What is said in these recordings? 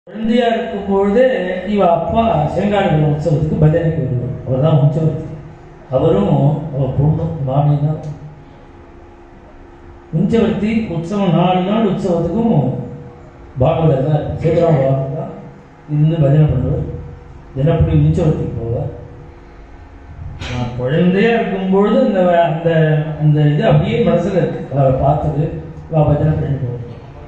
குழந்தையா இருக்கும் பொழுது இவ அப்பா செங்காடுகள் உற்சவத்துக்கு பஜனைக்கு வருவார் அவர் தான் உற்சவத்துக்கு அவரும் அவ பொண்ணு மாமி தான் உஞ்சவர்த்தி உற்சவம் நாலு நாள் உற்சவத்துக்கும் பாகவதர் தான் சேதுராம் பாகவதர் தான் இருந்து பஜனை பண்ணுவார் தினப்படி உஞ்சவர்த்திக்கு போவார் நான் குழந்தையா இருக்கும்பொழுது அந்த அந்த அந்த இது அப்படியே மனசுல இருக்கு அவரை பார்த்தது வா பஜனை பண்ணிட்டு போவார்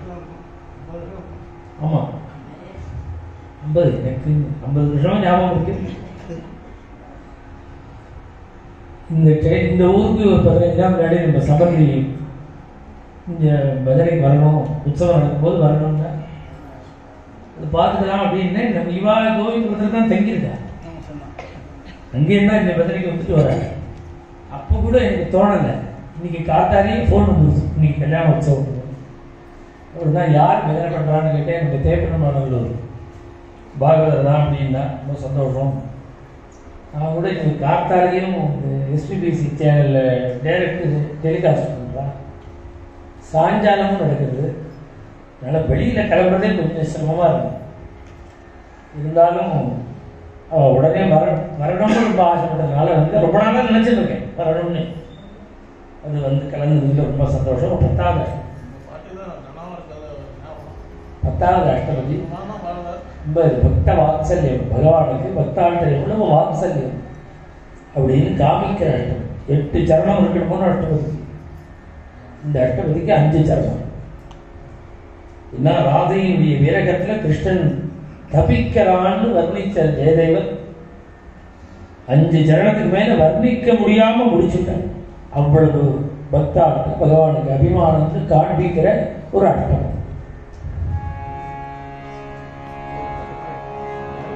ஆமா ஐம்பது எனக்கு ஐம்பது வருஷமா ஞாபகம் இருக்கு இந்த டை- இந்த ஊருக்கு ஒரு பதினஞ்சு நாள் முன்னாடி நம்ம சபரி இங்க பஜனைக்கு வரணும் உற்சவம் நடக்கும்போது வரணும்னா அது பார்த்துக்கலாம் அப்படின்னு நம்ம இவா கோவிந்தபுரத்தில் தான் தங்கியிருக்கேன் அங்கே இருந்தா இந்த பஜனைக்கு வந்துட்டு வராங்க அப்போ கூட எனக்கு தோணலை இன்னைக்கு காத்தாலே ஃபோன் வந்துருச்சு இன்னைக்கு கல்யாண உற்சவம் அவர் தான் யார் பஜனை பண்ணுறான்னு கேட்டேன் எனக்கு தேப்பனமானவர் பாகவதர் தான் அப்படின்னா ரொம்ப சந்தோஷம் நான் கூட இன்னைக்கு காத்தாலையும் எஸ்பிபிசி சேனலில் டைரக்ட் டெலிகாஸ்ட் பண்ணுறான் சாயங்காலமும் நடக்குது அதனால் வெளியில் கிளம்புறதே கொஞ்சம் சிரமமாக இருக்கும் இருந்தாலும் அவ உடனே வர வரணும்னு ரொம்ப ஆசைப்பட்டதுனால வந்து ரொம்ப நாளாக நினச்சிருக்கேன் வரணும்னு அது வந்து கலந்ததுல ரொம்ப சந்தோஷம் பத்தாவது அஷ்டம். பத்தாவது அஷ்டபதி ரொம்ப இது பக்த வாத்சல்யம் பகவானுக்கு பக்தாட்டம் எவ்வளவு வாத்சல்யம் அப்படின்னு காமிக்கிற அஷ்டம் எட்டு சரணம் இருக்கணும்னு அஷ்டபதி இந்த அஷ்டபதிக்கு அஞ்சு சரணம் என்ன ராதையினுடைய வீரகத்துல கிருஷ்ணன் தபிக்கிறான்னு வர்ணிச்ச ஜெயதேவன் அஞ்சு சரணத்துக்கு மேல வர்ணிக்க முடியாம முடிச்சுட்டான் அவ்வளவு பக்தாட்டம் பகவானுக்கு அபிமானம்னு காண்பிக்கிற ஒரு அஷ்டம்